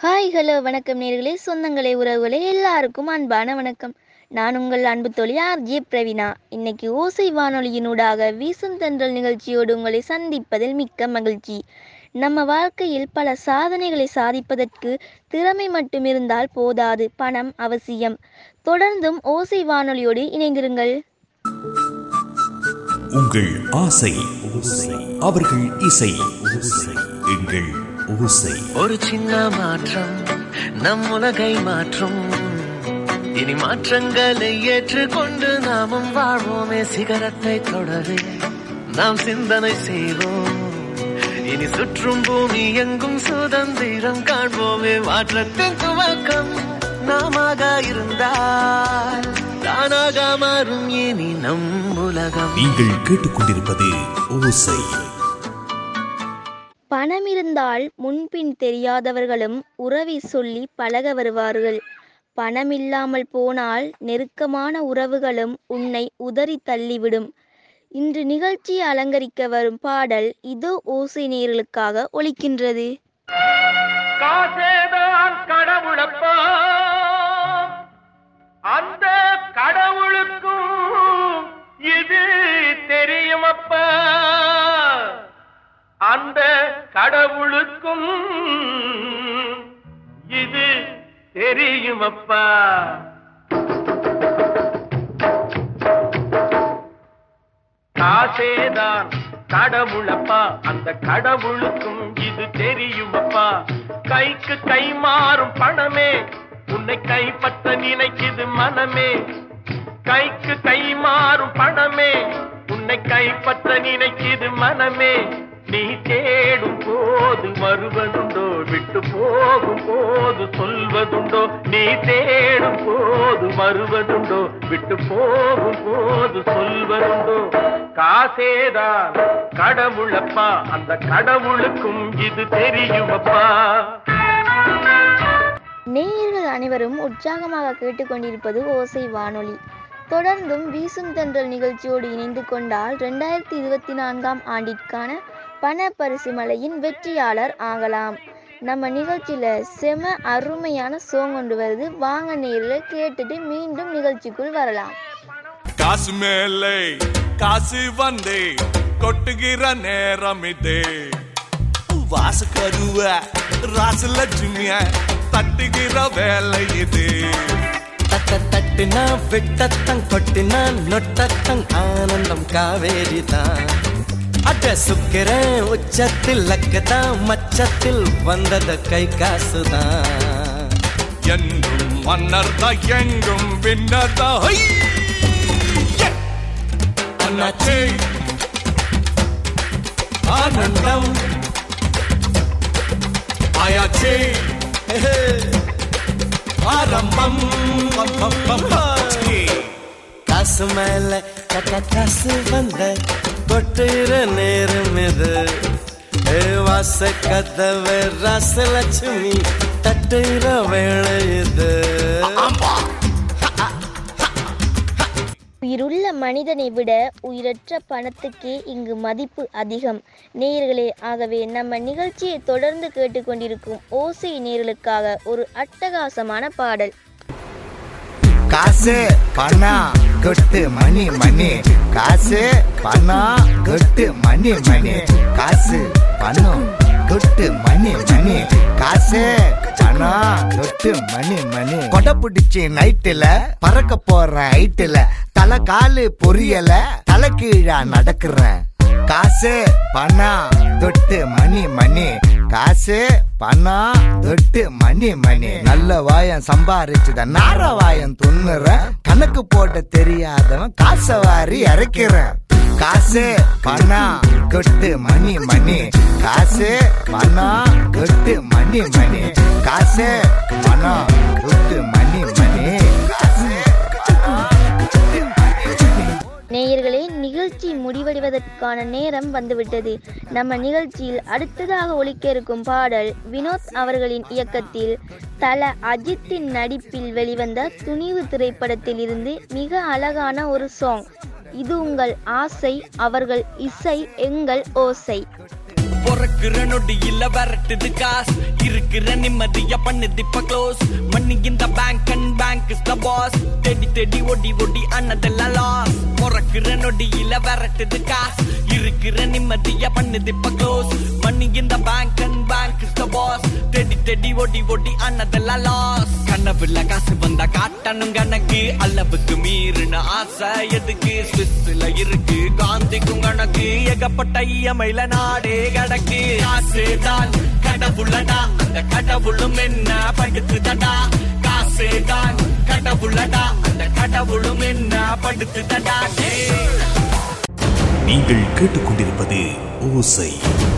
Hi hello வணக்கம் நேர்களே சொந்தங்களே உறவுகளே எல்லாருக்கும் அன்பான வணக்கம் நான் உங்கள் அன்பு தோழி ஆர்ஜே பிரவீனா இன்னைக்கு ஓசை வானொலியினூடாக வீசும் தென்றல் நிகழ்ச்சியோடு உங்களை சந்திப்பதில் மிக்க மகிழ்ச்சி நம்ம வாழ்க்கையில் பல சாதனைகளை சாதிப்பதற்கு திறமை மட்டும் இருந்தால் போதாது பணம் அவசியம் தொடர்ந்தும் ஓசை வானொலியோடு இணைந்திருங்கள் உங்கள் ஆசை அவர்கள் இசை எங்கள் ஓசை ஒரு சின்ன மாற்றம் நம் உலகை மாற்றும் இனி மாற்றங்களை ஏற்றுக்கொண்டு நாமும் வாழ்வோமே சிகரத்தை தொடரே நாம் சிந்தனை செய்வோம் இனி சுற்றும் பூமி எங்கும் சுதந்திரம் காண்போமே மாற்றத்தின் துவக்கம் நாமாக இருந்தால் தானாக மாறும் இனி நம் உலகம் நீங்கள் கேட்டுக்கொண்டிருப்பது ஓசை பணம் இருந்தால் முன்பின் தெரியாதவர்களும் உறவை சொல்லி பழக வருவார்கள் பணம் இல்லாமல் போனால் நெருக்கமான உறவுகளும் உன்னை உதறி தள்ளிவிடும் இன்று நிகழ்ச்சியை அலங்கரிக்க வரும் பாடல் இதோ ஓசை நேயர்களுக்காக ஒலிக்கின்றது காசேதான் கடவுளப்பா அந்த கடவுளுக்கும் இது தெரியுமப்பா அந்த கடவுளுக்கும் இது தெரியுமப்பா காசேதான் கடவுளப்பா அந்த கடவுளுக்கும் இது தெரியுமப்பா கைக்கு கை மாறும் பணமே உன்னை கைப்பற்ற நினைக்குது மனமே கைக்கு கை மாறும் பணமே உன்னை கைப்பற்ற நினைக்குது மனமே நீ தேடும் போது வருவதுண்டோ விட்டு போகும் போது சொல்வதுண்டோ நீ தேடும் போது வருவதுண்டோ விட்டு போகும் போது சொல்வதுண்டோ காசேதான் கடவுளப்பா அந்த கடவுளுக்கும் இது தெரியுமப்பா நேயர்கள் அனைவரும் உற்சாகமாக கேட்டுக்கொண்டிருப்பது ஓசை வானொலி தொடர்ந்தும் வீசும் தென்றல் நிகழ்ச்சியோடு இணைந்து கொண்டால் ரெண்டாயிரத்தி இருபத்தி நான்காம் ஆண்டிற்கான பண பரிசு மலையின் வெற்றியாளர் ஆகலாம் நம்ம நிகழ்ச்சியில செம அருமையான சோங் கொண்டு வருது வாங்க நேரில் கேட்டுட்டு மீண்டும் நிகழ்ச்சிக்குள் வரலாம் காசு மேலே காசு வந்தே கொட்டுகிற நேரம் இது வாசு கருவ ராசு லட்சுமிய தட்டுகிற வேலை இது தட்ட தட்டுனா விட்டத்தங் கொட்டினா நொட்டத்தங் ஆனந்தம் காவேரி தான் அட சுக்கிறேன் உச்சத்தில் லக்கதான் மச்சத்தில் வந்தது கை காசுதான் என்றும் மன்னர் தான் எங்கும் பின்னர் தான் ஹை! யே! அண்ணாச்சி ஆனந்தம் ஆயாச்சி ஆரம்பம் பம், பம், பம், ஹாச்சி. காசு மேல கக்க காசு வந்த கொட்டுற நேரம் இது ஏ வாச கதவு ராசலட்சுமி தட்டுற வேலை இது உயிருள்ள மனிதனை விட உயிரற்ற பணத்துக்கே இங்கு மதிப்பு அதிகம் நேயர்களே ஆகவே நம்ம நிகழ்ச்சியை தொடர்ந்து கேட்டுக்கொண்டிருக்கும் ஓசை நேயர்களுக்காக ஒரு அட்டகாசமான பாடல் காசு பணம் கொட்டு மணி மணி காசு பணம் கொட்டு மணி மணி காசு பணம் கொட்டு மணி மணி காசு பணம் கொட்டு மணி மணி கொடை பிடிச்சி நைட்டுல பறக்க போற ஹைட்டுல தலை காலு பொரியல தலை கீழா நடக்கிறேன் காசு பணம் தொட்டு மணி மணி காசு பணம் தொட்டு மணி மணி நல்ல வாயம் சம்பாரிச்சுத நார வாயம் துண்ணுறேன் கணக்கு போட தெரியாதவன் காசை வாரி இறக்கிறேன் காசு பணம் கொட்டு மணி மணி காசு பணம் கொட்டு மணி மணி காசு பணம் கொட்டு மணி மணி காசு பணம் கொட்டு மணி மணி நேயர்களே நிகழ்ச்சி முடிவடைவதற்கான நேரம் வந்துவிட்டது நம்ம நிகழ்ச்சியில் அடுத்ததாக ஒலிக்க இருக்கும் பாடல் வினோத் அவர்களின் இயக்கத்தில் தல அஜித்தின் நடிப்பில் வெளிவந்த துணிவு திரைப்படத்தில் இருந்து மிக அழகான ஒரு சாங் இது உங்கள் ஆசை அவர்கள் இசை எங்கள் ஓசை பொறக்குற நொடியில விரட்டுது காசு இருக்கிற நிம்மதிய பண்ணுது இப்ப க்ளோஸ் மணி இந்த bank and bank is the pass தேடி தேடி ஒடி ஒடி அண்ணதெல்லாம் லாஸ் பொறக்குற நொடியில விரட்டுது காசு இருக்கிற நிம்மதிய பண்ணுது இப்ப க்ளோஸ் மணி இந்த bank and bank is the pass தேடி தேடி ஒடி ஒடி அண்ணதெல்லாம் லாஸ் கனவுல காசு வந்தா காட்டணும் கணக்கு அளவுக்கு மீறின ஆசை எதுக்கு சுவிஸ்ல இருக்கு காந்திக்கும் கணக்கு ஏகப்பட்ட இயமையில நாடே கிடக்கு காசு தான் கடவுளடா அந்த கடவுளும் என்ன படுத்துதடா காசு தான் கடவுளடா அந்த கடவுளும் என்ன படுத்துதடா நீங்கள் கேட்டுக்கொண்டிருப்பது ஓசை